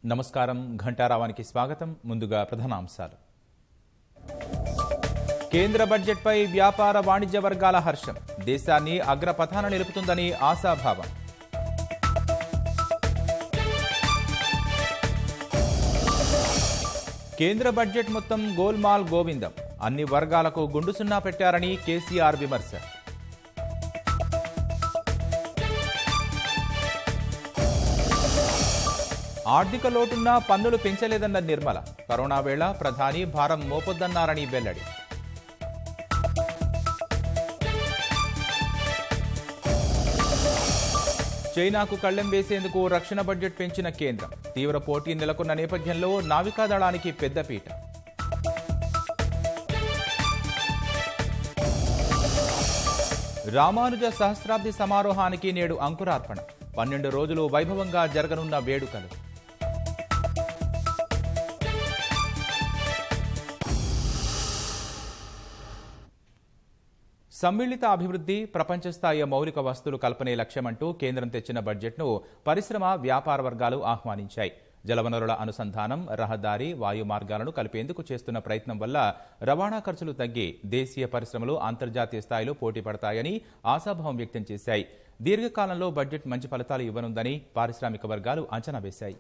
నమస్కారం ఘంటారావానికి స్వాగతం ముందుగా ప్రధానాంశాలు కేంద్ర బడ్జెట్పై వ్యాపార వాణిజ్య వర్గాల హర్షం దేశాన్ని అగ్రపథాన నిలుపుతుందని ఆశాభావం కేంద్ర బడ్జెట్ మొత్తం గోల్మాల్ గోవిందం అన్ని వర్గాలకు గుండు సున్నా పెట్టారని కేసీఆర్ విమర్శ ఆర్థిక లోటున్నా పన్నులు పెంచలేదన్న నిర్మల కరోనా వేళ ప్రధాని భారం మోపొద్దన్నారని వెల్లడి చైనాకు కళ్లెం వేసేందుకు రక్షణ బడ్జెట్ పెంచిన కేంద్రం తీవ్ర పోటీ నెలకొన్న నేపథ్యంలో నావికాదళానికి పెద్దపీట రామానుజ సహస్రాబ్ది సమారోహానికి నేడు అంకురార్పణ పన్నెండు రోజులు వైభవంగా జరగనున్న వేడుకలు సమ్మిళిత అభివృద్ధి ప్రపంచ స్థాయి మౌలిక వస్తువులు కల్పనే లక్ష్యమంటూ కేంద్రం తెచ్చిన బడ్జెట్ను పరిశ్రమ వ్యాపార వర్గాలు ఆహ్వానించాయి జలవనరుల అనుసంధానం రహదారి వాయు మార్గాలను కలిపేందుకు చేస్తున్న ప్రయత్నం వల్ల రవాణా ఖర్చులు తగ్గి దేశీయ పరిశ్రమలు అంతర్జాతీయ స్థాయిలో పోటీ పడతాయని ఆశాభావం వ్యక్తం చేశాయి దీర్ఘకాలంలో బడ్జెట్ మంచి ఫలితాలు ఇవ్వనుందని పారిశ్రామిక వర్గాలు అంచనా వేశాయి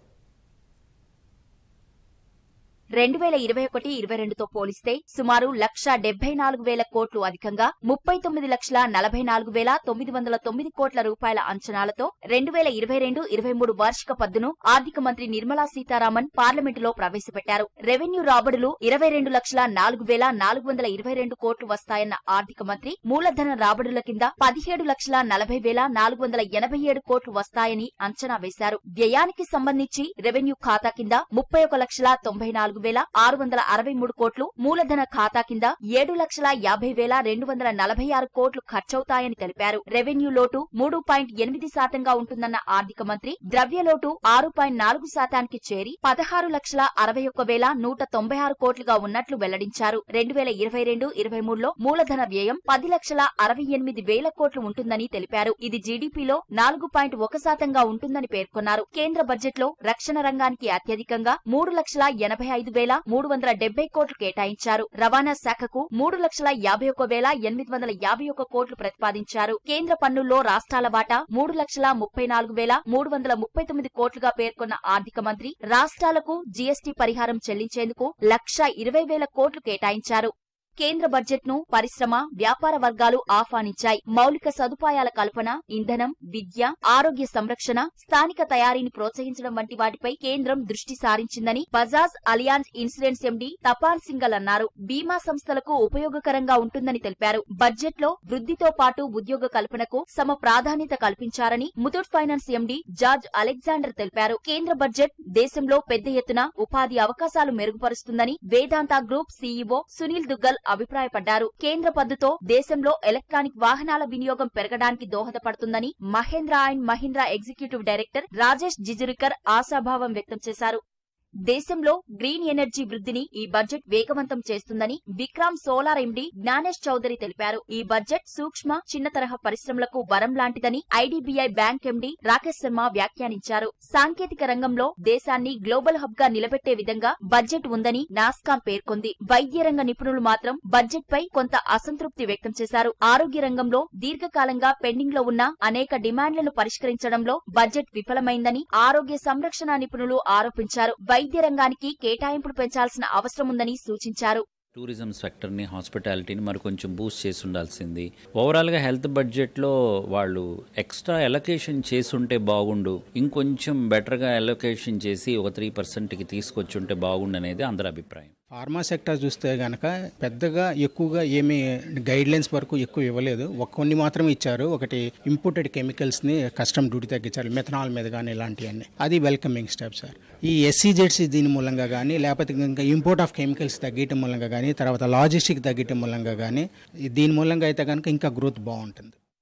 రెండు వేల ఇరవై ఒకటి ఇరవై రెండుతో పోలిస్తే సుమారు లక్ష డెబ్బై నాలుగు వేల కోట్లు అధికంగా ముప్పై తొమ్మిది లక్షల నలభై నాలుగు వేల తొమ్మిది వందల తొమ్మిది కోట్ల రూపాయల అంచనాలతో రెండు వేల ఇరవై రెండు ఇరవై మూడు వార్షిక పద్దును ఆర్థిక మంత్రి నిర్మలా సీతారామన్ పార్లమెంటులో ప్రవేశపెట్టారు రెవెన్యూ రాబడులు ఇరవై రెండు లక్షల నాలుగు వేల నాలుగు వందల ఇరవై రెండు కోట్లు వస్తాయన్న ఆర్థిక మంత్రి మూలధన రాబడుల కింద పదిహేడు లక్షల నలభై వేల నాలుగు వందల ఎనభై ఏడు కోట్లు వస్తాయని అంచనా వేశారు వ్యయానికి సంబంధించి రెవెన్యూ ఖాతా కింద ముప్పై ఒక లక్షల తొంభై నాలుగు వేల ఆరు వందల అరవై మూడు కోట్లు మూలధన ఖాతా కింద ఏడు లక్షల యాభై వేల రెండు వందల నలభై ఆరు కోట్లు ఖర్చవుతాయని తెలిపారు రెవెన్యూ లోటు మూడు పాయింట్ ఎనిమిది శాతంగా ఉంటుందన్న ఆర్థిక మంత్రి ద్రవ్య లోటు ఆరు పాయింట్ నాలుగు శాతానికి చేరి పదహారు లక్షల అరవై ఒక్క వేల నూట తొంభై ఆరు కోట్లుగా ఉన్నట్లు వెల్లడించారు రెండు వేల ఇరవై రెండు ఇరవై మూడులో మూలధన వ్యయం పది లక్షల అరవై ఎనిమిది వేల కోట్లు ఉంటుందని తెలిపారు ఇది జీడీపీలో నాలుగు పాయింట్ ఒక శాతంగా ఉంటుందని పేర్కొన్నారు కేంద్ర బడ్జెట్లో రక్షణ రంగానికి అత్యధికంగా మూడు లక్షల ఎనభై ఐదు వేల మూడు వందల డెబ్బై కోట్లు కేటాయించారు రవాణా శాఖకు మూడు లక్షల యాభై ఒక్క వేల ఎనిమిది వందల యాభై ఒక్క కోట్లు ప్రతిపాదించారు కేంద్ర పన్నుల్లో రాష్ట్రాల వాటా మూడు లక్షల ముప్పై నాలుగు వేల మూడు వందల ముప్పై తొమ్మిది కోట్లుగా పేర్కొన్న ఆర్థిక మంత్రి రాష్ట్రాలకు జీఎస్టీ పరిహారం చెల్లించేందుకు లక్ష ఇరవై వేల కోట్లు కేటాయించారు కేంద్ర బడ్జెట్ ను పరిశ్రమ వ్యాపార వర్గాలు ఆహ్వానించాయి మౌలిక సదుపాయాల కల్పన ఇంధనం విద్య ఆరోగ్య సంరక్షణ స్థానిక తయారీని ప్రోత్సహించడం వంటి వాటిపై కేంద్రం దృష్టి సారించిందని Bajaj Allianz insurance MD Tapan Singhal అన్నారు బీమా సంస్థలకు ఉపయోగకరంగా ఉంటుందని తెలిపారు బడ్జెట్ లో వృద్ధితో పాటు ఉద్యోగ కల్పనకు సమ ప్రాధాన్యత కల్పించారని Muthoot finance MD George Alexander తెలిపారు కేంద్ర బడ్జెట్ దేశంలో పెద్ద ఎత్తున ఉపాధి అవకాశాలు మెరుగుపరుస్తుందని వేదాంత గ్రూప్ సీఈఓ సునీల్ దుగ్గల్ అభిప్రాయపడ్డారు కేంద్ర పద్దుతో దేశంలో ఎలక్ట్రానిక్ వాహనాల వినియోగం పెరగడానికి దోహదపడుతుందని Mahindra and Mahindra executive director Rajesh Jejurikar ఆశాభావం వ్యక్తం చేశారు దేశంలో గ్రీన్ ఎనర్జీ వృద్ధిని ఈ బడ్జెట్ వేగవంతం చేస్తుందని విక్రామ్ సోలార్ ఎండీ జ్ఞానేష్ చౌదరి తెలిపారు ఈ బడ్జెట్ సూక్ష్మ చిన్న తరహా పరిశ్రమలకు వరం లాంటిదని IDBI bank MD Rakesh Sharma వ్యాఖ్యానించారు సాంకేతిక రంగంలో దేశాన్ని గ్లోబల్ హబ్ గా నిలబెట్టే విధంగా బడ్జెట్ ఉందని నాస్కాం పేర్కొంది వైద్య రంగ నిపుణులు మాత్రం బడ్జెట్ పై కొంత అసంతృప్తి వ్యక్తం చేశారు ఆరోగ్య రంగంలో దీర్ఘకాలంగా పెండింగ్ లో ఉన్న అనేక డిమాండ్లను పరిష్కరించడంలో బడ్జెట్ విఫలమైందని ఆరోగ్య సంరక్షణ నిపుణులు ఆరోపించారు వైద్య రంగానికి కేటాయింపులు పెంచాల్సిన అవసరం ఉందని సూచించారు టూరిజం సెక్టర్ని హాస్పిటాలిటీని మరి కొంచెం బూస్ట్ చేసి ఉండాల్సింది ఓవరాల్గా హెల్త్ బడ్జెట్లో వాళ్ళు ఎక్స్ట్రా ఎలొకేషన్ చేసి ఉంటే బాగుండు ఇంకొంచెం బెటర్గా ఎలొకేషన్ చేసి ఒక త్రీ పర్సెంట్కి తీసుకొచ్చి ఉంటే బాగుండు అనేది అందరి అభిప్రాయం ఫార్మా సెక్టర్ చూస్తే కనుక పెద్దగా ఎక్కువగా ఏమీ గైడ్ లైన్స్ వరకు ఎక్కువ ఇవ్వలేదు ఒక కొన్ని మాత్రమే ఇచ్చారు ఒకటి ఇంపోర్టెడ్ కెమికల్స్ని కస్టమ్ డ్యూటీ తగ్గించారు మెథనాల్ మీద కానీ ఇలాంటివన్నీ అది వెల్కమింగ్ స్టెప్ సార్ ఈ ఎస్సీజెడ్స్ దీని మూలంగా కానీ లేకపోతే ఇంకా ఇంపోర్ట్ ఆఫ్ కెమికల్స్ తగ్గటం మూలంగా కానీ తర్వాత లాజిస్టిక్ తగ్గటం మూలంగా కానీ దీని మూలంగా అయితే కనుక ఇంకా గ్రోత్ బాగుంటుంది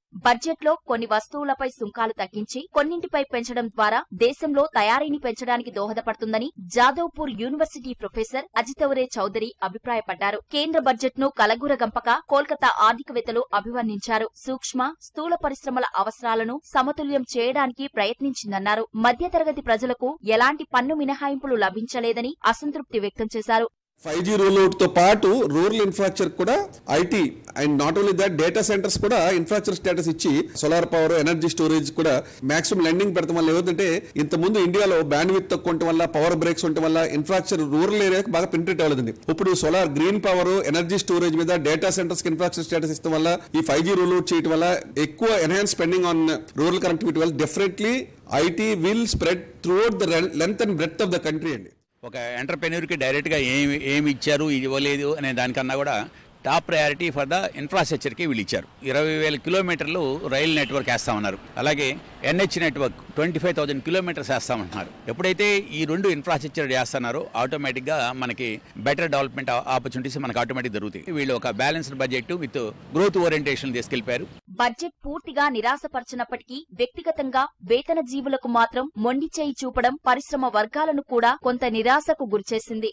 బడ్జెట్ లో కొన్ని వస్తువులపై సుంకాలు తగ్గించి కొన్నింటిపై పెంచడం ద్వారా దేశంలో తయారీని పెంచడానికి దోహదపడుతుందని జాదవ్పూర్ యూనివర్సిటీ ప్రొఫెసర్ అజితవరే చౌదరి అభిప్రాయపడ్డారు కేంద్ర బడ్జెట్ ను కలగూరగంపక కోల్కతా ఆర్థికవేత్తలు అభివర్ణించారు సూక్ష్మ స్థూల పరిశ్రమల అవసరాలను సమతుల్యం చేయడానికి ప్రయత్నించిందన్నారు మధ్యతరగతి ప్రజలకు ఎలాంటి పన్ను మినహాయింపులు లభించలేదని అసంతృప్తి వ్యక్తం చేశారు ఫైవ్ జీ రోల్అవుట్ తో పాటు రూరల్ ఇన్ఫ్రాస్ట్రక్చర్ కూడా IT and not only that data centers కూడా ఇన్ఫ్రాస్ట్రక్చర్ స్టేటస్ ఇచ్చి సోలార్ పవర్ ఎనర్జీ స్టోరేజ్ కూడా మాక్సిమం లెండింగ్ పెడతాం వల్ల ఏమవుతుందంటే ఇంత ముందు ఇండియాలో బ్యాండ్ విత్ తక్కువ ఉండటం వల్ల పవర్ బ్రేక్స్ ఉండటం వల్ల ఇన్ఫ్రాస్ట్రక్చర్ రూరల్ ఏరియాకి బాగా పెనిట్రేట్ అవ్వలేదండి ఇప్పుడు solar green power energy storage మీద డేటా సెంటర్స్ ఇన్ఫ్రాస్ట్రక్చర్ స్టేటస్ ఇస్తాం వల్ల ఈ ఫైవ్ జీ రోల్అవుట్ చేయడం వల్ల ఎక్కువ enhance spending on rural connectivity వల్ల definitely IT will spread throughout the length and breadth of the country అండి ఒక ఎంటర్ప్రెన్యూర్కి డైరెక్ట్గా ఏమి ఏమి ఇచ్చారు ఇది ఇవ్వలేదు అనే దానికన్నా కూడా టాప్ ప్రయారిటీ ఫర్ ద ఇన్ఫ్రాస్ట్రక్చర్కి వీళ్ళు ఇచ్చారు ఇరవై వేల కిలోమీటర్లు రైల్ నెట్వర్క్ వేస్తామన్నారు అలాగే NH network twenty five thousand kilometers వేస్తామంటున్నారు ఎప్పుడైతే ఈ రెండు ఇన్ఫ్రాస్ట్రక్చర్ చేస్తున్నారో ఆటోమేటిక్గా మనకి బెటర్ డెవలప్మెంట్ ఆపర్చునిటీస్ మనకు ఆటోమేటిక్ దొరుకుతాయి వీళ్ళు ఒక balanced budget with growth orientation తీసుకెళ్లిపారు బడ్జెట్ పూర్తిగా నిరాశపరచినప్పటికీ వ్యక్తిగతంగా వేతన జీవులకు మాత్రం మొండి చేయి చూపడం పరిశ్రమ వర్గాలను కూడా కొంత నిరాశకు గురిచేసింది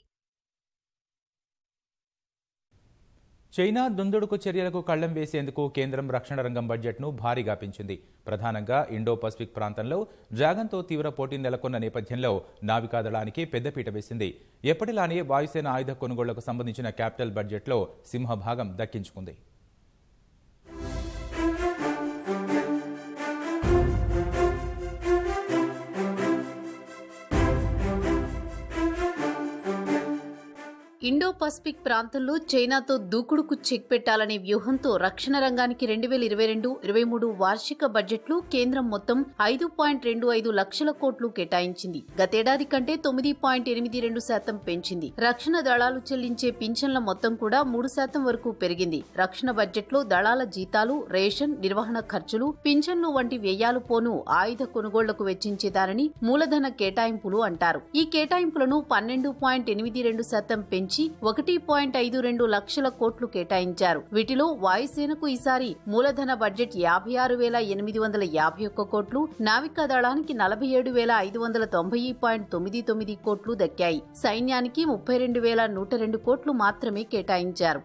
చైనా దుందుడుకు చర్యలకు కళ్లెం వేసేందుకు కేంద్రం రక్షణ రంగం బడ్జెట్ను భారీగా పెంచింది ప్రధానంగా ఇండో పసిఫిక్ ప్రాంతంలో డ్రాగన్తో తీవ్ర పోటీ నెలకొన్న నేపథ్యంలో నావికాదళానికి పెద్దపీట వేసింది ఎప్పటిలానే వాయుసేన ఆయుధ కొనుగోళ్లకు సంబంధించిన క్యాపిటల్ బడ్జెట్లో సింహభాగం దక్కించుకుంది ఇండో పసిఫిక్ ప్రాంతంలో చైనాతో దూకుడుకు చెక్ పెట్టాలనే వ్యూహంతో రక్షణ రంగానికి రెండు వేల ఇరవై రెండు ఇరవై మూడు వార్షిక బడ్జెట్లో కేంద్రం మొత్తం ఐదు పాయింట్ రెండు ఐదు లక్షల కోట్లు కేటాయించింది గతేడాది కంటే తొమ్మిది పాయింట్ ఎనిమిది రెండు శాతం పెంచింది రక్షణ దళాలు చెల్లించే పింఛన్ల మొత్తం కూడా మూడు శాతం వరకు పెరిగింది రక్షణ బడ్జెట్లో దళాల జీతాలు రేషన్ నిర్వహణ ఖర్చులు పింఛన్లు వంటి వ్యయాలు పోను ఆయుధ కొనుగోళ్లకు వెచ్చించేదానని మూలధన కేటాయింపులు అంటారు ఈ కేటాయింపులను పన్నెండు పాయింట్ ఎనిమిది రెండు శాతం పెంచి ఒకటి పాయింట్ ఐదు రెండు లక్షల కోట్లు కేటాయించారు వీటిలో వాయుసేనకు ఈసారి మూలధన బడ్జెట్ యాభై ఆరు వేల ఎనిమిది వందల యాభై ఒక్క కోట్లు నావికా దళానికి నలభై ఏడు వేల ఐదు వందల తొంభై పాయింట్ తొమ్మిది తొమ్మిది కోట్లు దక్కాయి సైన్యానికి ముప్పై రెండు వేల నూట రెండు కోట్లు మాత్రమే కేటాయించారు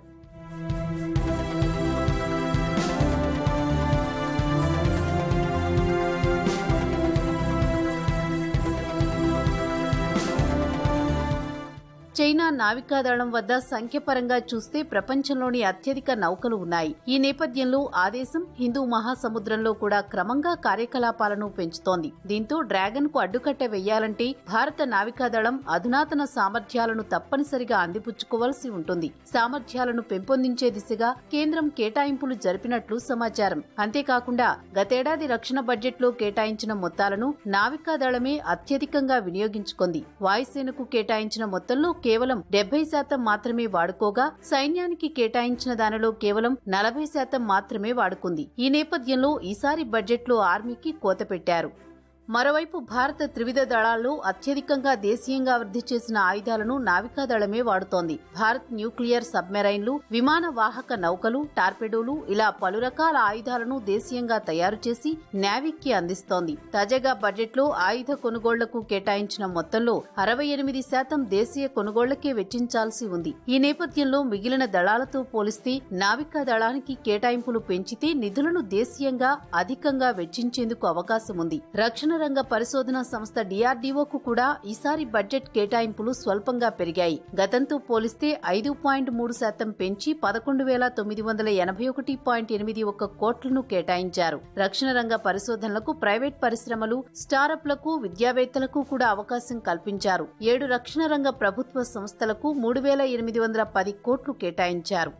చైనా నావికాదళం వద్ద సంఖ్యపరంగా చూస్తే ప్రపంచంలోని అత్యధిక నౌకలు ఉన్నాయి ఈ నేపథ్యంలో ఆ దేశం హిందూ మహాసముద్రంలో కూడా క్రమంగా కార్యకలాపాలను పెంచుతోంది దీంతో డ్రాగన్ కు అడ్డుకట్ట వెయ్యాలంటే భారత నావికాదళం అధునాతన సామర్థ్యాలను తప్పనిసరిగా అందిపుచ్చుకోవాల్సి ఉంటుంది సామర్థ్యాలను పెంపొందించే దిశగా కేంద్రం కేటాయింపులు జరిపినట్లు సమాచారం అంతేకాకుండా గతేడాది రక్షణ బడ్జెట్లో కేటాయించిన మొత్తాలను నావికాదళమే అత్యధికంగా వినియోగించుకుంది వాయుసేనకు కేటాయించిన మొత్తంలో కేవలం డెబ్బై శాతం మాత్రమే వాడుకోగా సైన్యానికి కేటాయించిన దానిలో కేవలం నలభై శాతం మాత్రమే వాడుకుంది ఈ నేపథ్యంలో ఈసారి బడ్జెట్లో ఆర్మీకి కోత పెట్టారు మరోవైపు భారత త్రివిధ దళాల్లో అత్యధికంగా దేశీయంగా వృద్ధి చేసిన ఆయుధాలను నావికాదళమే వాడుతోంది భారత్ న్యూక్లియర్ సబ్మెరైన్లు విమాన వాహక నౌకలు టార్పెడోలు ఇలా పలు రకాల ఆయుధాలను దేశీయంగా తయారు చేసి నేవీకి అందిస్తోంది తాజాగా బడ్జెట్లో ఆయుధ కొనుగోళ్లకు కేటాయించిన మొత్తంలో అరవై ఎనిమిది శాతం దేశీయ కొనుగోళ్లకే వెచ్చించాల్సి ఉంది ఈ నేపథ్యంలో మిగిలిన దళాలతో పోలిస్తే నావికా దళానికి కేటాయింపులు పెంచితే నిధులను దేశీయంగా అధికంగా వెచ్చించేందుకు అవకాశం ఉంది రక్షణ రంగ పరిశోధన సంస్థ డిఆర్డీఓకు కూడా ఈసారి బడ్జెట్ కేటాయింపులు స్వల్పంగా పెరిగాయి గతంతో పోలిస్తే ఐదు పాయింట్ మూడు శాతం పెంచి పదకొండు వేల తొమ్మిది వందల ఎనభై ఒకటి పాయింట్ ఎనిమిది ఒక్క కోట్లను కేటాయించారు రక్షణ రంగ పరిశోధనలకు ప్రైవేట్ పరిశ్రమలు స్టారప్లకు విద్యావేత్తలకు కూడా అవకాశం కల్పించారు ఏడు రక్షణ రంగ ప్రభుత్వ సంస్థలకు మూడు వేల ఎనిమిది వందల పది కోట్లు కేటాయించారు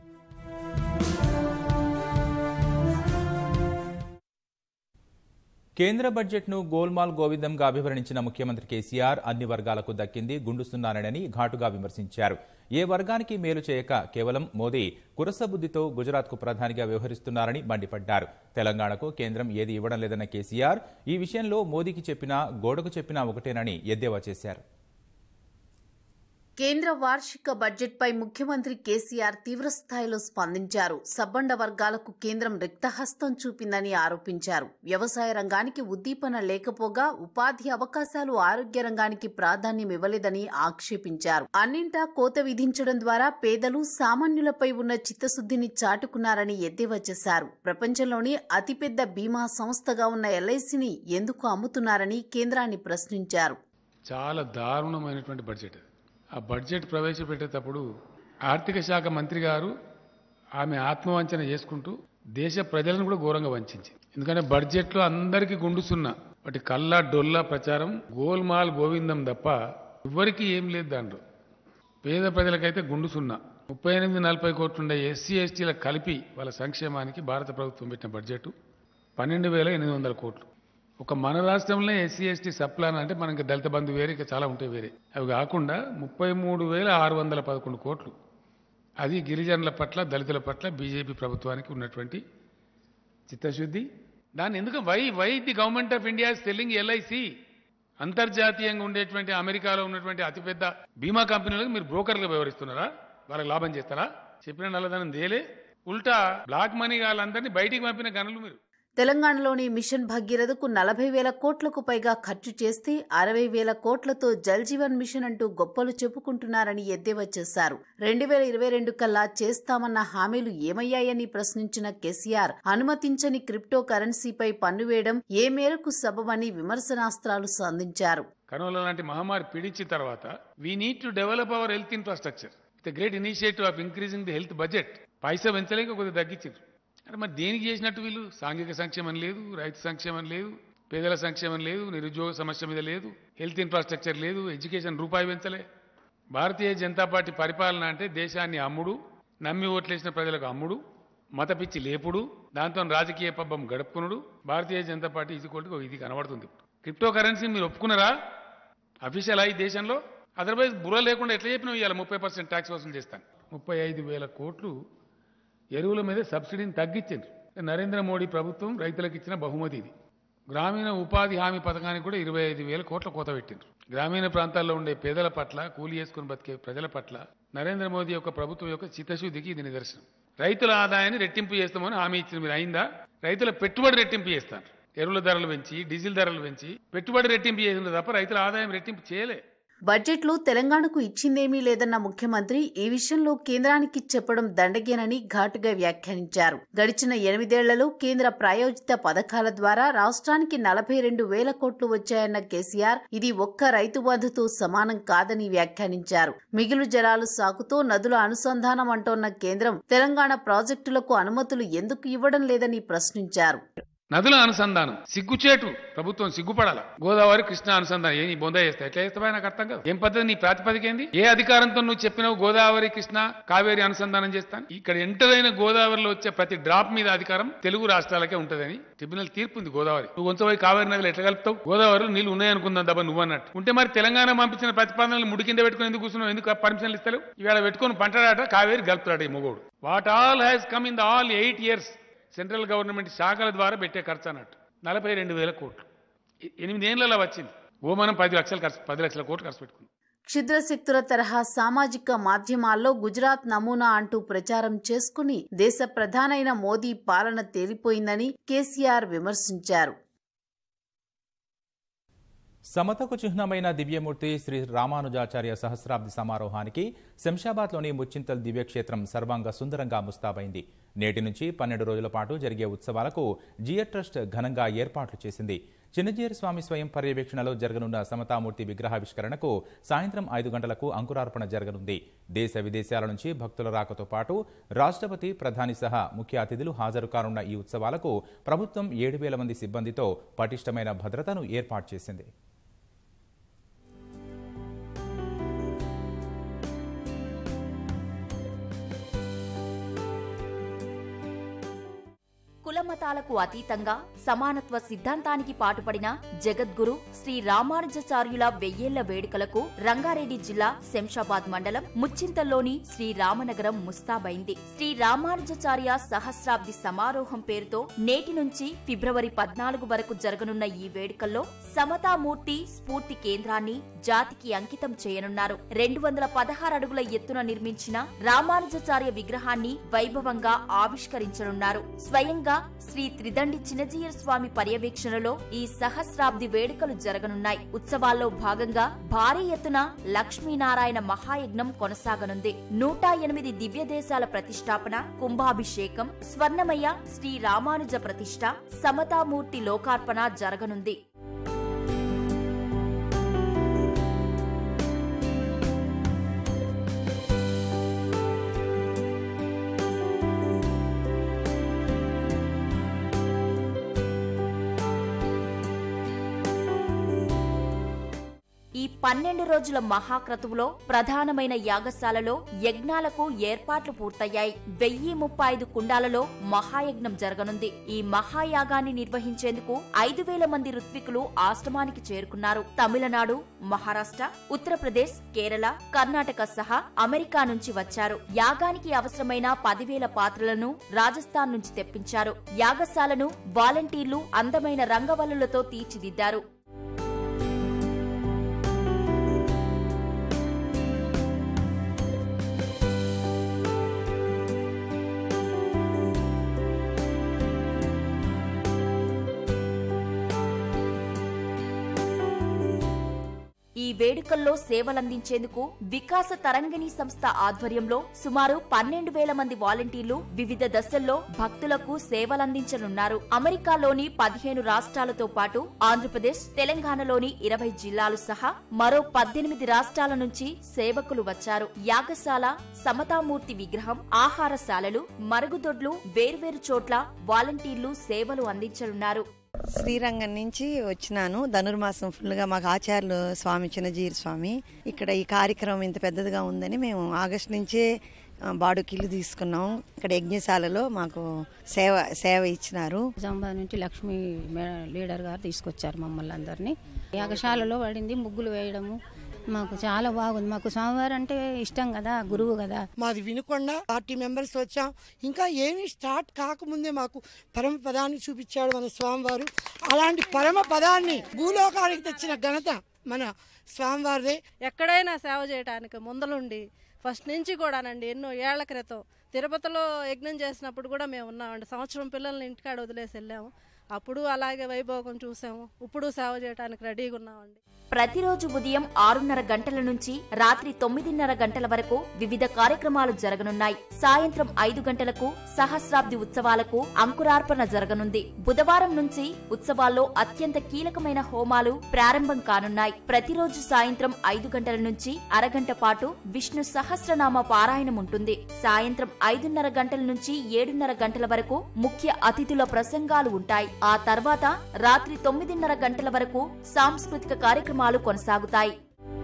కేంద్ర బడ్జెట్ను గోల్మాల్ గోవిందంగా అభివర్ణించిన ముఖ్యమంత్రి కేసీఆర్ అన్ని వర్గాలకు దక్కింది గుండుస్తున్నారని ఘాటుగా విమర్శించారు ఏ వర్గానికి మేలు చేయక కేవలం మోదీ కురసబుద్దితో గుజరాత్కు ప్రధానిగా వ్యవహరిస్తున్నారని మండిపడ్డారు తెలంగాణకు కేంద్రం ఏది ఇవ్వడం లేదన్న కేసీఆర్ ఈ విషయంలో మోదీకి చెప్పినా గోడకు చెప్పినా ఒకటేనని ఎద్దేవా చేశారు కేంద్ర వార్షిక బడ్జెట్పై ముఖ్యమంత్రి కేసీఆర్ తీవ్రస్థాయిలో స్పందించారు సబ్బండ వర్గాలకు కేంద్రం రిక్తహస్తం చూపిందని ఆరోపించారు వ్యవసాయ రంగానికి ఉద్దీపన లేకపోగా ఉపాధి అవకాశాలు ఆరోగ్య రంగానికి ప్రాధాన్యం ఇవ్వలేదని ఆక్షేపించారు అన్నింటా కోత విధించడం ద్వారా పేదలు సామాన్యులపై ఉన్న చిత్తశుద్ధిని చాటుకున్నారని ఎద్దేవా చేశారు ప్రపంచంలోని అతిపెద్ద బీమా సంస్థగా ఉన్న ఎల్ఐసిని ఎందుకు అమ్ముతున్నారని కేంద్రాన్ని ప్రశ్నించారు చాలా దారుణమైనటువంటి బడ్జెట్ అది. ఆ బడ్జెట్ ప్రవేశపెట్టేటప్పుడు ఆర్థిక శాఖ మంత్రి గారు ఆమె ఆత్మవంచన చేసుకుంటూ దేశ ప్రజలను కూడా ఘోరంగా వంచింది ఎందుకంటే బడ్జెట్లో అందరికీ గుండుసున్న వాటి కల్లా డొల్లా ప్రచారం గోల్మాల్ గోవిందం తప్ప ఎవ్వరికీ ఏం లేదు దాంట్లో పేద ప్రజలకైతే గుండు సున్నా ముప్పై ఎనిమిది నలభై కోట్లుండే ఎస్సీ ఎస్టీల కలిపి వాళ్ళ సంక్షేమానికి భారత ప్రభుత్వం పెట్టిన బడ్జెట్ పన్నెండు వేల ఎనిమిది వందల కోట్లు ఒక మన రాష్ట్రంలో ఎస్సీ ఎస్టీ సప్లాన్ అంటే మనకి దళిత బంధు వేరే ఇంకా చాలా ఉంటాయి వేరే అవి కాకుండా ముప్పై మూడు వేల ఆరు వందల పదకొండు కోట్లు అది గిరిజనుల పట్ల దళితుల పట్ల బీజేపీ ప్రభుత్వానికి ఉన్నటువంటి చిత్తశుద్ధి దాన్ని ఎందుకు why why the government of India selling LIC అంతర్జాతీయంగా ఉండేటువంటి అమెరికాలో ఉన్నటువంటి అతిపెద్ద బీమా కంపెనీలకు మీరు బ్రోకర్గా వ్యవహరిస్తున్నారా వాళ్ళకి లాభం చేస్తారా చెప్పిన నల్లదనం దేలే ఉల్టా బ్లాక్ మనీ వాళ్ళందరినీ బయటికి పంపిన గనులు మీరు తెలంగాణలోని మిషన్ భగీరథకు నలభై వేల కోట్లకు పైగా ఖర్చు చేస్తే అరవై వేల కోట్లతో జల్ జీవన్ మిషన్ అంటూ గొప్పలు చెప్పుకుంటున్నారని ఎద్దేవా చేశారు రెండు వేల ఇరవై రెండు కల్లా చేస్తామన్న హామీలు ఏమయ్యాయని ప్రశ్నించిన కేసీఆర్ అనుమతించని క్రిప్టో కరెన్సీపై పన్ను వేయడం ఏ మేరకు సబబని విమర్శనాస్త్రాలు సంధించారు కరోనా లాంటి మహమ్మారి పీడించిన తర్వాత we need to develop our health infrastructure it great initiative of increasing the health budget పైసా పెంచలేక కొద్దిగా తగ్గించారు అంటే మరి దేనికి చేసినట్టు వీళ్ళు సాంఘిక సంక్షేమం లేదు రైతు సంక్షేమం లేదు పేదల సంక్షేమం లేదు నిరుద్యోగ సమస్య మీద లేదు హెల్త్ ఇన్ఫ్రాస్ట్రక్చర్ లేదు ఎడ్యుకేషన్ రూపాయి పెంచలే భారతీయ జనతా పార్టీ పరిపాలన అంటే దేశాన్ని అమ్ముడు నమ్మి ఓట్లేసిన ప్రజలకు అమ్ముడు మత పిచ్చి లేపుడు దాంతో రాజకీయ పబ్బం గడుపుకునుడు భారతీయ జనతా పార్టీ ఇది కొట్టుకు ఇది కనబడుతుంది క్రిప్టో కరెన్సీ మీరు ఒప్పుకున్నారా అఫీషియల్ అయి దేశంలో అదర్వైజ్ బుర్ర లేకుండా ఎట్లా చెప్పినావు ఇవాళ ముప్పై పర్సెంట్ ట్యాక్స్ వసూలు చేస్తాను ముప్పై ఐదు వేల కోట్లు ఎరువుల మీద సబ్సిడీని తగ్గించింది నరేంద్ర మోడీ ప్రభుత్వం రైతులకు ఇచ్చిన బహుమతి ఇది గ్రామీణ ఉపాధి హామీ పథకానికి కూడా ఇరవై ఐదు వేల కోట్ల కోత పెట్టిండ్రు గ్రామీణ ప్రాంతాల్లో ఉండే పేదల పట్ల కూలి చేసుకుని బతికే ప్రజల పట్ల నరేంద్ర మోదీ యొక్క ప్రభుత్వం యొక్క చిత్తశుద్ధికి ఇది నిదర్శనం రైతుల ఆదాయాన్ని రెట్టింపు చేస్తామని హామీ ఇచ్చిన మీరు అయిందా రైతుల పెట్టుబడి రెట్టింపు చేస్తారు ఎరువుల ధరలు పెంచి డీజిల్ ధరలు పెంచి పెట్టుబడి రెట్టింపు చేసింది తప్ప రైతుల ఆదాయం రెట్టింపు చేయలే బడ్జెట్లో తెలంగాణకు ఇచ్చిందేమీ లేదన్న ముఖ్యమంత్రి ఈ విషయంలో కేంద్రానికి చెప్పడం దండగేనని ఘాటుగా వ్యాఖ్యానించారు గడిచిన ఎనిమిదేళ్లలో కేంద్ర ప్రాయోజిత పథకాల ద్వారా రాష్ట్రానికి నలభై రెండు వేల కోట్లు వచ్చాయన్న కేసీఆర్ ఇది ఒక్క రైతు బంధుతో సమానం కాదని వ్యాఖ్యానించారు మిగులు జలాలు సాకుతో నదుల అనుసంధానం అంటోన్న కేంద్రం తెలంగాణ ప్రాజెక్టులకు అనుమతులు ఎందుకు ఇవ్వడం లేదని ప్రశ్నించారు నదుల అనుసంధానం సిగ్గుచేటు ప్రభుత్వం సిగ్గుపడాల గోదావరి కృష్ణ అనుసంధానం ఏ నీ బొంద చేస్తా ఎట్లా చేస్తావా నాకు అర్థం కాదు ఏం పద్ధతి నీ ప్రాతిపదిక ఏంది ఏ అధికారంతో నువ్వు చెప్పినావు గోదావరి కృష్ణ కావేరి అనుసంధానం చేస్తాను ఇక్కడ ఎంటర్ అయిన గోదావరిలో వచ్చే ప్రతి డ్రాప్ మీద అధికారం తెలుగు రాష్ట్రాలకే ఉంటదని ట్రిబ్యునల్ తీర్పు ఉంది గోదావరి నువ్వు కొంచెం కావేరి నదిలో ఎట్లా కలుపుతావు గోదావరిలో నీళ్లు ఉన్నాయనుకుందాం దబ్బా నువ్వు అన్నట్టు ఉంటే మరి తెలంగాణ పంపించిన ప్రతిపాదనలు ముడి కింద పెట్టుకుని ఎందుకు కూర్చున్నావు ఎందుకు పర్మిషన్లు ఇస్తలేవు ఇవాళ పెట్టుకొని పంటడాట కావేరి గలుపుతాడు ఈ మొగోడు what all has come in the all eight years central government శాఖల ద్వారా పెట్టే ఖర్చు అన్నట్టు నలభై రెండు వేల కోట్లు ఎ- ఎనిమిదేళ్లలో వచ్చింది ఓ మనం పది లక్షలు ఖర్చు పది లక్షల కోట్లు ఖర్చు పెట్టుకున్నాం క్షుద్రశక్తుల తరహా సామాజిక మాధ్యమాల్లో గుజరాత్ నమూనా అంటూ ప్రచారం చేసుకుని దేశ ప్రధానైన మోదీ పాలన తేలిపోయిందని కేసీఆర్ విమర్శించారు సమతకు చిహ్నమైన దివ్యమూర్తి శ్రీ రామానుజాచార్య సహస్రాబ్ది సమారోహానికి శంషాబాద్లోని ముచ్చింతల్ దివ్యక్షేత్రం సర్వాంగ సుందరంగా ముస్తాబైంది నేటి నుంచి పన్నెండు రోజుల పాటు జరిగే ఉత్సవాలకు జియర్ ట్రస్ట్ ఘనంగా ఏర్పాట్లు చేసింది చిన్నజీయర్ స్వామి స్వయం పర్యవేక్షణలో జరగనున్న సమతామూర్తి విగ్రహావిష్కరణకు సాయంత్రం ఐదు గంటలకు అంకురార్పణ జరగనుంది దేశ విదేశాల నుంచి భక్తుల రాకతో పాటు రాష్ట్రపతి ప్రధాని సహా ముఖ్య అతిథులు హాజరు కానున్న ఈ ఉత్సవాలకు ప్రభుత్వం ఏడు వేల మంది సిబ్బందితో పటిష్టమైన భద్రతను ఏర్పాటు చేసింది కుల కులమతాలకు అతీతంగా సమానత్వ సిద్ధాంతానికి పాటుపడిన జగద్గురు శ్రీ రామానుజాచార్యుల వెయ్యేళ్ల వేడుకలకు రంగారెడ్డి జిల్లా శంషాబాద్ మండలం ముచ్చింతల్లోని శ్రీ రామనగరం ముస్తాబైంది శ్రీ రామానుజాచార్య సహస్రాబ్ది సమారోహం పేరుతో నేటి నుంచి ఫిబ్రవరి పద్నాలుగు వరకు జరగనున్న ఈ వేడుకల్లో సమతామూర్తి స్ఫూర్తి కేంద్రాన్ని జాతికి అంకితం చేయనున్నారు రెండు వందల పదహారు అడుగుల ఎత్తున నిర్మించిన రామానుజాచార్య విగ్రహాన్ని వైభవంగా ఆవిష్కరించనున్నారు స్వయంగా శ్రీ త్రిదండి చిన్నజీయర్ స్వామి పర్యవేక్షణలో ఈ సహస్రాబ్ది వేడుకలు జరగనున్నాయి ఉత్సవాల్లో భాగంగా భారీ ఎత్తున లక్ష్మీనారాయణ మహాయజ్ఞం కొనసాగనుంది నూట ఎనిమిది దివ్య దేశాల ప్రతిష్టాపన కుంభాభిషేకం స్వర్ణమయ శ్రీ రామానుజ ప్రతిష్ట సమతామూర్తి లోకార్పణ జరగనుంది ఈ పన్నెండు రోజుల మహాక్రతువులో ప్రధానమైన యాగశాలలో యజ్ఞాలకు ఏర్పాట్లు పూర్తయ్యాయి వెయ్యి ముప్పై ఐదు కుండాలలో మహాయజ్ఞం జరగనుంది ఈ మహాయాగాన్ని నిర్వహించేందుకు ఐదు వేల మంది ఋత్వికులు ఆశ్రమానికి చేరుకున్నారు తమిళనాడు మహారాష్ట్ర ఉత్తరప్రదేశ్ కేరళ కర్ణాటక సహా అమెరికా నుంచి వచ్చారు యాగానికి అవసరమైన పదివేల పాత్రలను రాజస్థాన్ నుంచి తెప్పించారు యాగశాలను వాలంటీర్లు అందమైన రంగవల్లులతో తీర్చిదిద్దారు ఈ వేడుకల్లో సేవలందించేందుకు వికాస తరంగిణి సంస్థ ఆధ్వర్యంలో సుమారు పన్నెండు వేల మంది వాలంటీర్లు వివిధ దశల్లో భక్తులకు సేవలందించనున్నారు అమెరికాలోని పదిహేను రాష్ట్రాలతో పాటు ఆంధ్రప్రదేశ్ తెలంగాణలోని ఇరవై జిల్లాలు సహా మరో పద్దెనిమిది రాష్ట్రాల నుంచి సేవకులు వచ్చారు యాగశాల సమతామూర్తి విగ్రహం ఆహారశాలలు మరుగుదొడ్లు వేర్వేరు చోట్ల వాలంటీర్లు సేవలు అందించనున్నారు శ్రీరంగం నుంచి వచ్చినాను ధనుర్మాసం ఫుల్గా మాకు ఆచార్యులు స్వామి చిన్నజీరి స్వామి ఇక్కడ ఈ కార్యక్రమం ఇంత పెద్దదిగా ఉందని మేము ఆగస్టు నుంచే ఆ, బాడుకి ఇల్లు తీసుకున్నాం ఇక్కడ యజ్ఞశాలలో మాకు సేవ సేవ ఇచ్చినారు నిజామాబాద్ నుంచి లక్ష్మి మే- లీడర్ గారు తీసుకొచ్చారు మమ్మల్ని అందరినీ యాగశాలలో పడింది ముగ్గులు వేయడము మాకు చాలా బాగుంది మాకు స్వామివారు అంటే ఇష్టం కదా గురువు కదా మాది వినుకొండ పార్టీ మెంబర్స్ వచ్చాం ఇంకా ఏమీ స్టార్ట్ కాకముందే మాకు పరమ పదాన్ని చూపించాడు మన స్వామివారు అలాంటి పరమ పదాన్ని భూలోకానికి తెచ్చిన ఘనత మన స్వామివారిదే ఎక్కడైనా సేవ చేయడానికి ముందలుండి ఫస్ట్ నుంచి కూడానండి ఎన్నో ఏళ్ల క్రితం తిరుపతిలో యజ్ఞం చేసినప్పుడు కూడా మేము ఉన్నామండి సంవత్సరం పిల్లల్ని ఇంటికాడ వదిలేసి వెళ్ళాము అప్పుడు అలాగే వైభోగం చూసాము ఇప్పుడు సేవ చేయడానికి రెడీగా ఉన్నామండి ప్రతిరోజు ఉదయం ఆరున్నర గంటల నుంచి రాత్రి తొమ్మిదిన్నర గంటల వరకు వివిధ కార్యక్రమాలు జరగనున్నాయి సాయంత్రం ఐదు గంటలకు సహస్రాబ్ది ఉత్సవాలకు అంకురార్పణ జరగనుంది బుధవారం నుంచి ఉత్సవాల్లో అత్యంత కీలకమైన హోమాలు ప్రారంభం కానున్నాయి ప్రతిరోజు సాయంత్రం ఐదు గంటల నుంచి అరగంట పాటు విష్ణు సహస్రనామ పారాయణం ఉంటుంది సాయంత్రం ఐదున్నర గంటల నుంచి ఏడున్నర గంటల వరకు ముఖ్య అతిథుల ప్రసంగాలు ఉంటాయి ఆ తర్వాత రాత్రి తొమ్మిదిన్నర గంటల వరకు సాంస్కృతిక కార్యక్రమాలు కొనసాగుతాయి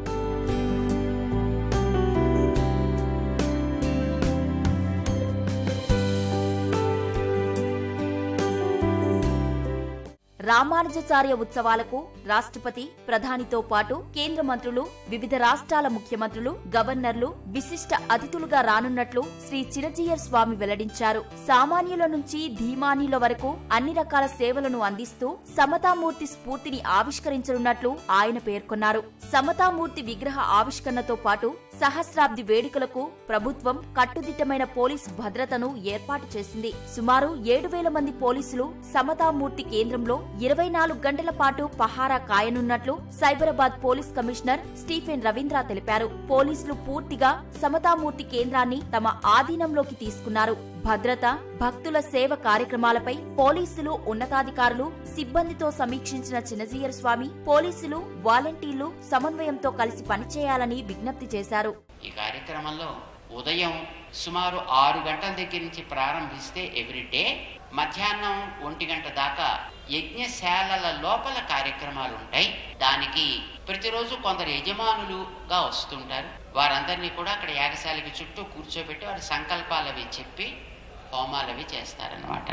రామానుజాచార్య ఉత్సవాలకు రాష్ట్రపతి ప్రధానితో పాటు కేంద్ర మంత్రులు వివిధ రాష్ట్రాల ముఖ్యమంత్రులు గవర్నర్లు విశిష్ట అతిథులుగా రానున్నట్లు శ్రీ చిరజీయర్ స్వామి వెల్లడించారు సామాన్యుల నుంచి ధీమాన్యుల వరకు అన్ని రకాల సేవలను అందిస్తూ సమతామూర్తి స్ఫూర్తిని ఆవిష్కరించనున్నట్లు ఆయన పేర్కొన్నారు సమతామూర్తి విగ్రహ ఆవిష్కరణతో పాటు సహస్రాబ్ది వేడుకలకు ప్రభుత్వం కట్టుదిట్టమైన పోలీస్ భద్రతను ఏర్పాటు చేసింది సుమారు ఏడు వేల మంది పోలీసులు సమతామూర్తి కేంద్రంలో ఇరవై నాలుగు గంటల పాటు పహారా కాయనున్నట్లు Cyberabad police commissioner Stephen Ravindra తెలిపారు పోలీసులు పూర్తిగా సమతామూర్తి కేంద్రాన్ని తమ ఆధీనంలోకి తీసుకున్నారు భద్రత భక్తుల సేవ కార్యక్రమాలపై పోలీసులు ఉన్నతాధికారులు సిబ్బందితో సమీక్షించిన చిన్నజీయర్ స్వామి పోలీసులు వాలంటీర్లు సమన్వయంతో కలిసి పనిచేయాలని విజ్ఞప్తి చేశారు ఈ కార్యక్రమంలో ఉదయం సుమారు ఆరు గంటల దగ్గర నుంచి ప్రారంభిస్తే ఎవ్రీడే మధ్యాహ్నం ఒంటి గంట దాకా యజ్ఞశాలల లోపల కార్యక్రమాలు ఉంటాయి దానికి ప్రతిరోజు కొందరు యజమానులుగా వస్తుంటారు వారందరినీ కూడా అక్కడ యాగశాలకి చుట్టూ కూర్చోబెట్టి వారి సంకల్పాలు అవి చెప్పి హోమాలు అవి చేస్తారనమాట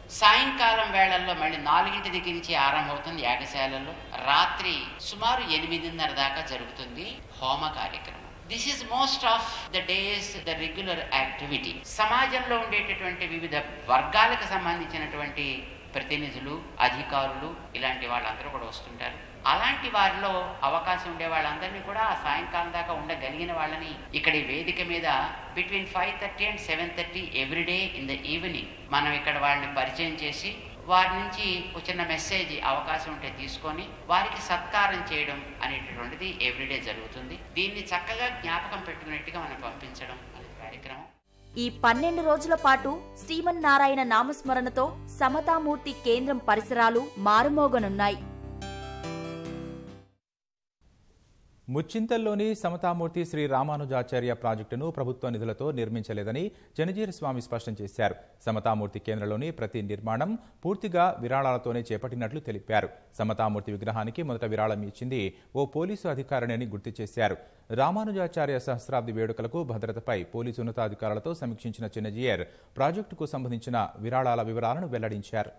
సాయంకాలం వేళల్లో మళ్ళీ నాలుగింటి దగ్గర నుంచి ఆరంభమవుతుంది యాగశాలలో రాత్రి సుమారు ఎనిమిదిన్నర దాకా జరుగుతుంది హోమ కార్యక్రమం this is most of the days the regular activity సమాజంలో ఉండేటటువంటి వివిధ వర్గాలకు సంబంధించినటువంటి ప్రతినిధులు అధికారులు ఇలాంటి వాళ్ళందరూ కూడా వస్తుంటారు అలాంటి వారిలో అవకాశం ఉండే వాళ్ళందరినీ కూడా ఆ సాయంకాలం దాకా ఉండగలిగిన వాళ్ళని ఇక్కడ ఈ వేదిక మీద between five thirty and seven thirty everyday in the evening మనం ఇక్కడ వాళ్ళని పరిచయం చేసి వారి నుంచి ఒక చిన్న మెసేజ్ అవకాశం ఉంటే తీసుకొని వారికి సత్కారం చేయడం అనేటటువంటిది ఎవ్రీడే జరుగుతుంది దీన్ని చక్కగా జ్ఞాపకం పెట్టుకున్నట్టుగా మనం పంపించడం అనే కార్యక్రమం ఈ పన్నెండు రోజుల పాటు శ్రీమన్నారాయణ నామస్మరణతో సమతామూర్తి కేంద్రం పరిసరాలు మారుమోగనున్నాయి ముచ్చింతల్లోని సమతామూర్తి శ్రీ రామానుజాచార్య ప్రాజెక్టును ప్రభుత్వ నిధులతో నిర్మించలేదని జనజీర స్వామి స్పష్టం చేశారు సమతామూర్తి కేంద్రంలోని ప్రతి నిర్మాణం పూర్తిగా విరాళాలతోనే చేపట్టినట్లు తెలిపారు సమతామూర్తి విగ్రహానికి మొదట విరాళం ఇచ్చింది ఓ పోలీసు అధికారిని గుర్తు చేశారు రామానుజాచార్య సహస్రాబ్ది వేడుకలకు భద్రతపై పోలీసు ఉన్నతాధికారులతో సమీక్షించిన చిన్నజీయర్ ప్రాజెక్టుకు సంబంధించిన విరాళాల వివరాలను వెల్లడించారు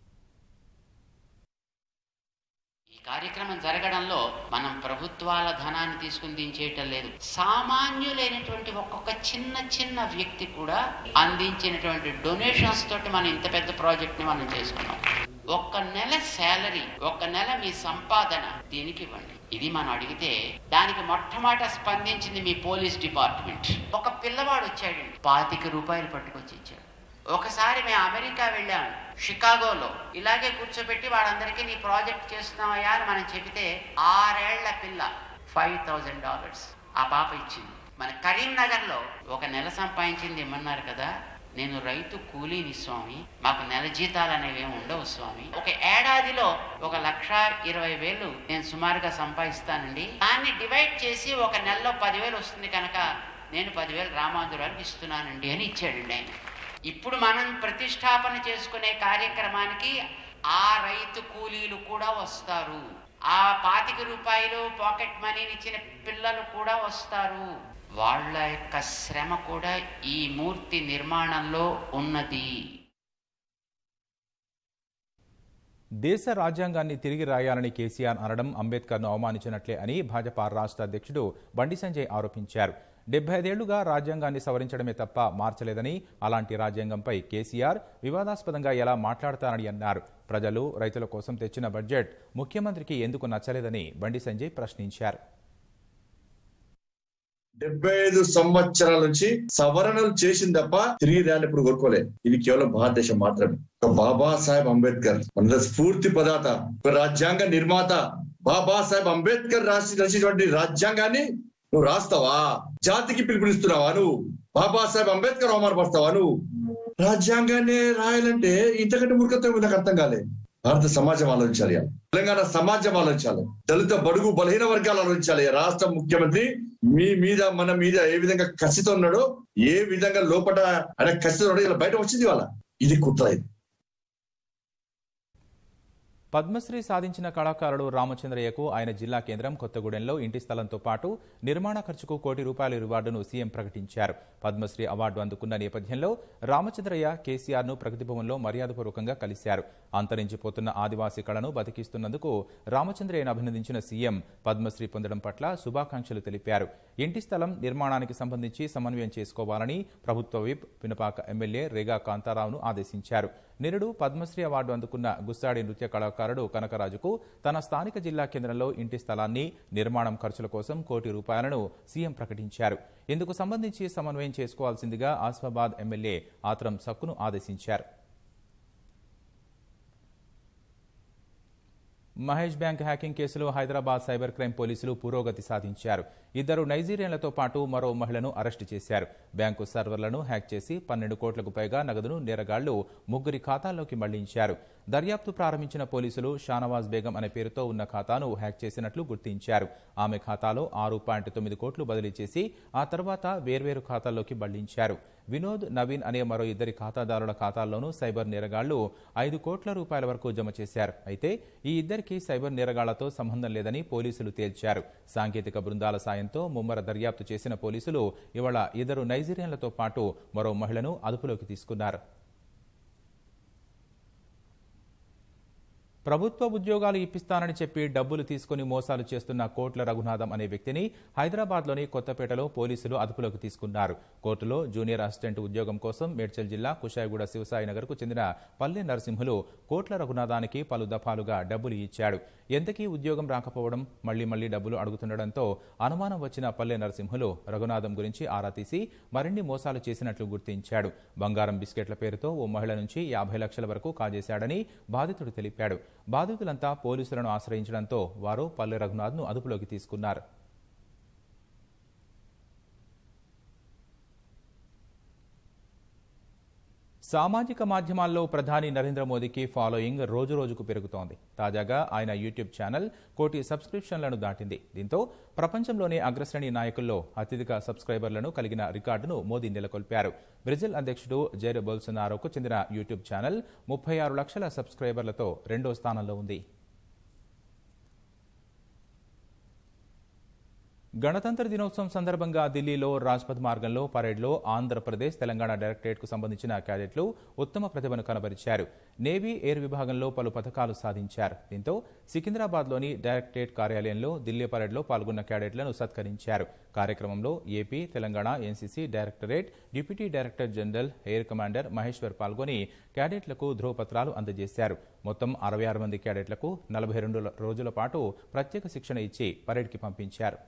ఈ కార్యక్రమం జరగడంలో మనం ప్రభుత్వాల ధనాన్ని తీసుకుని దించేయటం లేదు సామాన్యులైనటువంటి ఒక్కొక్క చిన్న చిన్న వ్యక్తి కూడా అందించినటువంటి డొనేషన్స్ తోటి మనం ఇంత పెద్ద ప్రాజెక్ట్ ని మనం చేసుకున్నాం ఒక్క నెల శాలరీ ఒక్క నెల మీ సంపాదన దీనికి ఇవ్వండి ఇది మనం అడిగితే దానికి మొట్టమొదట స్పందించింది మీ పోలీస్ డిపార్ట్మెంట్ ఒక పిల్లవాడు వచ్చాడండి పాతిక రూపాయలు పట్టుకొచ్చి ఇచ్చాడు ఒకసారి మేము అమెరికా వెళ్ళాం షికాగోలో ఇలాగే కూర్చోబెట్టి వాళ్ళందరికీ నీ ప్రాజెక్ట్ చేస్తున్నావయ్యా అని మనం చెబితే ఆరేళ్ల పిల్ల ఫైవ్ థౌజండ్ డాలర్స్ ఆ పాప ఇచ్చింది మన కరీంనగర్లో ఒక నెల సంపాదించింది ఇమ్మన్నారు కదా నేను రైతు కూలీని స్వామి మాకు నెల జీతాలు అనేవి ఏమి ఉండవు స్వామి ఒక ఏడాదిలో ఒక లక్ష ఇరవై వేలు నేను సుమారుగా సంపాదిస్తానండి దాన్ని డివైడ్ చేసి ఒక నెలలో పదివేలు వస్తుంది కనుక నేను పదివేలు రామాంధ్రానికి ఇస్తున్నానండి అని ఇచ్చాడండి ఆయన ఇప్పుడు మనం ప్రతిష్టాపన చేసుకునే కార్యక్రమానికి ఆ రైతు కూలీలు కూడా వస్తారు ఆ పాతిక రూపాయలు పాకెట్ మనీని ఇచ్చిన పిల్లలు కూడా వస్తారు వాళ్ళ యొక్క శ్రమ కూడా ఈ మూర్తి నిర్మాణంలో ఉన్నది దేశ రాజ్యాంగాన్ని తిరిగి రాయాలని కేసీఆర్ అనడం అంబేద్కర్ను అవమానించినట్లే అని భాజపా రాష్ట్ర అధ్యక్షుడు బండి సంజయ్ ఆరోపించారు డెబ్బై ఐదేళ్లుగా రాజ్యాంగాన్ని సవరించడమే తప్ప మార్చలేదని అలాంటి రాజ్యాంగంపై కేసీఆర్ వివాదాస్పదంగా ఎలా మాట్లాడతారని అన్నారు ప్రజలు రైతుల కోసం తెచ్చిన బడ్జెట్ ముఖ్యమంత్రికి ఎందుకు నచ్చలేదని బండి సంజయ్ ప్రశ్నించారు డెబ్బై ఐదు సంవత్సరాల నుంచి సవరణలు చేసింది తప్ప తిరిగి దాన్ని ఇప్పుడు కోరుకోలే ఇది కేవలం భారతదేశం మాత్రమే ఒక బాబాసాహెబ్ అంబేద్కర్ మన స్ఫూర్తి పదాత ఒక రాజ్యాంగ నిర్మాత బాబాసాహెబ్ అంబేద్కర్ రాసి రాసినటువంటి రాజ్యాంగాన్ని నువ్వు రాస్తావా జాతికి పిలుపునిస్తున్నావా నువ్వు బాబాసాహెబ్ అంబేద్కర్ అవమానపరుస్తావా నువ్వు రాజ్యాంగాన్ని రాయాలంటే ఇంతకంటే మూర్ఖత్వం నాకు అర్థం కాలే భారత సమాజం ఆలోచించాలి తెలంగాణ సమాజం ఆలోచించాలి దళిత బడుగు బలహీన వర్గాలు ఆలోచించాలి రాష్ట్ర ముఖ్యమంత్రి మీ మీద మన మీద ఏ విధంగా కసితో ఉన్నాడో ఏ విధంగా లోపల ఆయన కసితో ఉన్నాడో ఇలా బయట వచ్చింది వాళ్ళ ఇది కుట్ర ఇది పద్మశ్రీ సాధించిన కళాకారుడు రామచంద్రయ్యకు ఆయన జిల్లా కేంద్రం కొత్తగూడెంలో ఇంటి స్థలంతో పాటు నిర్మాణ ఖర్చుకు కోటి రూపాయల రివార్డును సీఎం ప్రకటించారు పద్మశ్రీ అవార్డు అందుకున్న నేపథ్యంలో రామచంద్రయ్య కేసీఆర్ను ప్రగతి భవన్లో మర్యాదపూర్వకంగా కలిశారు అంతరించిపోతున్న ఆదివాసీ కళను బతికిస్తున్నందుకు రామచంద్రయ్యను అభినందించిన సీఎం పద్మశ్రీ పొందడం పట్ల శుభాకాంక్షలు తెలిపారు ఇంటి స్థలం నిర్మాణానికి సంబంధించి సమన్వయం చేసుకోవాలని ప్రభుత్వ విప్ పినపాక ఎమ్మెల్యే రేగా కాంతారావును ఆదేశించారు నిరుడు పద్మశ్రీ అవార్డు అందుకున్న గుస్సాడి నృత్య కళాకారుడు కనకరాజుకు తన స్థానిక జిల్లా కేంద్రంలో ఇంటి స్థలాన్ని నిర్మాణం ఖర్చుల కోసం కోటి రూపాయలను సీఎం ప్రకటించారు ఇందుకు సంబంధించి సమన్వయం చేసుకోవాల్సిందిగా ఆసిఫాబాద్ ఎమ్మెల్యే ఆత్రం సక్కును ఆదేశించారు మహేష్ బ్యాంక్ హ్యాకింగ్ కేసులో హైదరాబాద్ సైబర్ క్రైమ్ పోలీసులు పురోగతి సాధించారు ఇద్దరు నైజీరియన్లతో పాటు మరో మహిళను అరెస్టు చేశారు బ్యాంకు సర్వర్లను హ్యాక్ చేసి పన్నెండు కోట్లకు పైగా నగదును నేరగాళ్లు ముగ్గురి ఖాతాల్లోకి మళ్లించారు దర్యాప్తు ప్రారంభించిన పోలీసులు షానవాజ్ బేగం అనే పేరుతో ఉన్న ఖాతాను హ్యాక్ చేసినట్లు గుర్తించారు ఆమె ఖాతాలో ఆరు పాయింట్ తొమ్మిది కోట్లు బదిలీ చేసి ఆ తర్వాత వేర్వేరు ఖాతాల్లోకి మళ్లించారు వినోద్ నవీన్ అనే మరో ఇద్దరి ఖాతాదారుల ఖాతాల్లోనూ సైబర్ నేరగాళ్లు ఐదు కోట్ల రూపాయల వరకు జమ చేశారు అయితే ఈ ఇద్దరికి సైబర్ నేరగాళ్లతో సంబంధం లేదని పోలీసులు తేల్చారు సాంకేతిక బృందాల సాయంతో ముమ్మర దర్యాప్తు చేసిన పోలీసులు ఇవాళ ఇద్దరు నైజీరియన్లతో పాటు మరో మహిళను అదుపులోకి తీసుకున్నారు ప్రభుత్వ ఉద్యోగాలు ఇప్పిస్తానని చెప్పి డబ్బులు తీసుకుని మోసాలు చేస్తున్న కోట్ల రఘునాథం అనే వ్యక్తిని హైదరాబాద్లోని కొత్తపేటలో పోలీసులు అదుపులోకి తీసుకున్నారు కోర్టులో జూనియర్ అసిస్టెంట్ ఉద్యోగం కోసం మేడ్చల్ జిల్లా కుషాయిగూడ శివసాయి నగర్కు చెందిన పల్లె నరసింహులు కోట్ల రఘునాథానికి పలు దఫాలుగా డబ్బులు ఇచ్చాడు ఎంతకీ ఉద్యోగం రాకపోవడం మళ్లీ మళ్లీ డబ్బులు అడుగుతుండటంతో అనుమానం వచ్చిన పల్లె నరసింహులు రఘునాథం గురించి ఆరా తీసి మరిన్ని మోసాలు చేసినట్లు గుర్తించాడు బంగారం బిస్కెట్ల పేరుతో ఓ మహిళ నుంచి యాభై లక్షల వరకు కాజేశాడని బాధితుడు తెలిపాడు బాధితులంతా పోలీసులను ఆశ్రయించడంతో వారు పల్లె రఘునాథ్ను అదుపులోకి తీసుకున్నారు సామాజిక మాధ్యమాల్లో ప్రధాని నరేంద్ర మోదీకి ఫాలోయింగ్ రోజు రోజుకు పెరుగుతోంది తాజాగా ఆయన యూట్యూబ్ ఛానల్ కోటి సబ్స్క్రిప్షన్లను దాటింది దీంతో ప్రపంచంలోని అగ్రశ్రేణి నాయకుల్లో అత్యధిక సబ్స్క్రైబర్లను కలిగిన రికార్డును మోదీ నెలకొల్పారు బ్రెజిల్ అధ్యక్షుడు జైర్ బోల్సనారోకు చెందిన యూట్యూబ్ ఛానల్ ముప్పై ఆరు లక్షల సబ్స్క్రైబర్లతో రెండో స్థానంలో ఉంది గణతంత్ర దినోత్సవం సందర్భంగా ఢిల్లీలో రాజ్పథ్ మార్గంలో పరేడ్లో ఆంధ్రప్రదేశ్ తెలంగాణ డైరెక్టరేట్కు సంబంధించిన క్యాడెట్లు ఉత్తమ ప్రతిభను కనబరిచారు నేవీ ఎయిర్ విభాగంలో పలు పథకాలు సాధించారు దీంతో సికింద్రాబాద్లోని డైరెక్టరేట్ కార్యాలయంలో ఢిల్లీ పరేడ్లో పాల్గొన్న క్యాడెట్లను సత్కరించారు కార్యక్రమంలో AP Telangana NCC directorate deputy director general air commander Maheshwar పాల్గొని క్యాడెట్లకు ధ్రువపత్రాలు అందజేశారు మొత్తం అరవై ఆరు మంది క్యాడెట్లకు నలభై రెండు రోజుల పాటు ప్రత్యేక శిక్షణ ఇచ్చి పరేడ్కి పంపించారు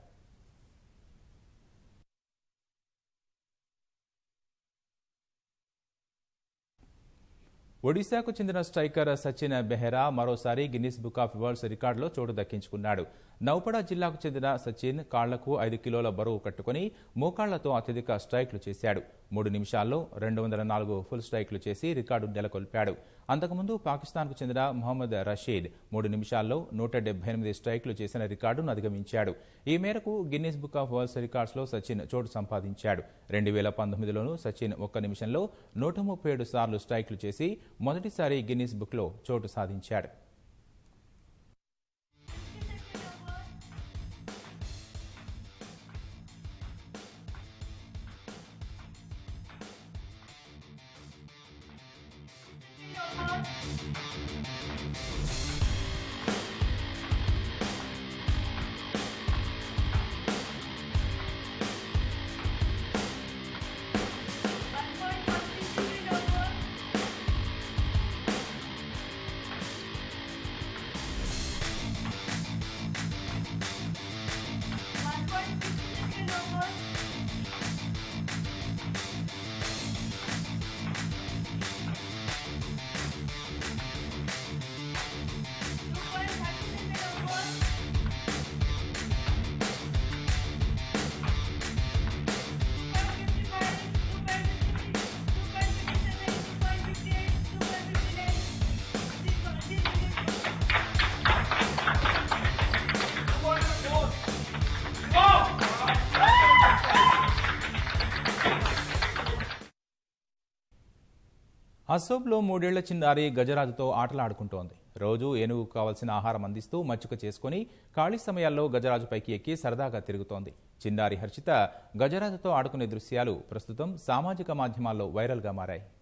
ఒడిశాకు చెందిన స్ట్రైకర్ సచిన్ బెహ్రా మరోసారి గిన్నిస్ బుక్ ఆఫ్ వరల్డ్స్ రికార్డులో చోటు దక్కించుకున్నాడు నౌపడా జిల్లాకు చెందిన సచిన్ కాళ్లకు ఐదు కిలోల బరువు కట్టుకుని మోకాళ్లతో అత్యధిక స్ట్రైక్లు చేశాడు మూడు నిమిషాల్లో రెండు వందల నాలుగు ఫుల్ స్ట్రైక్లు చేసి రికార్డు నెలకొల్పాడు అంతకుముందు పాకిస్తాన్కు చెందిన మొహమ్మద్ రషీద్ మూడు నిమిషాల్లో నూట డెబ్బై ఎనిమిది స్ట్రైక్లు చేసిన రికార్డును అధిగమించాడు ఈ మేరకు గిన్నిస్ బుక్ ఆఫ్ వరల్డ్స్ రికార్డ్స్లో సచిన్ చోటు సంపాదించాడు రెండు వేల పంతొమ్మిదిలోనూ సచిన్ ఒక్క నిమిషంలో నూట ముప్పై ఏడు సార్లు స్ట్రైక్లు చేసి మొదటిసారి గిన్నిస్ బుక్లో చోటు సాధించాడు అసోబ్లో మూడేళ్ల చిన్నారి గజరాజుతో ఆటలాడుకుంటోంది రోజు ఏనుగు కావలసిన ఆహారం అందిస్తూ మచ్చుక చేసుకుని ఖాళీ సమయాల్లో గజరాజు పైకి ఎక్కి సరదాగా తిరుగుతోంది చిన్నారి హర్షిత గజరాజుతో ఆడుకునే దృశ్యాలు ప్రస్తుతం సామాజిక మాధ్యమాల్లో వైరల్గా మారాయి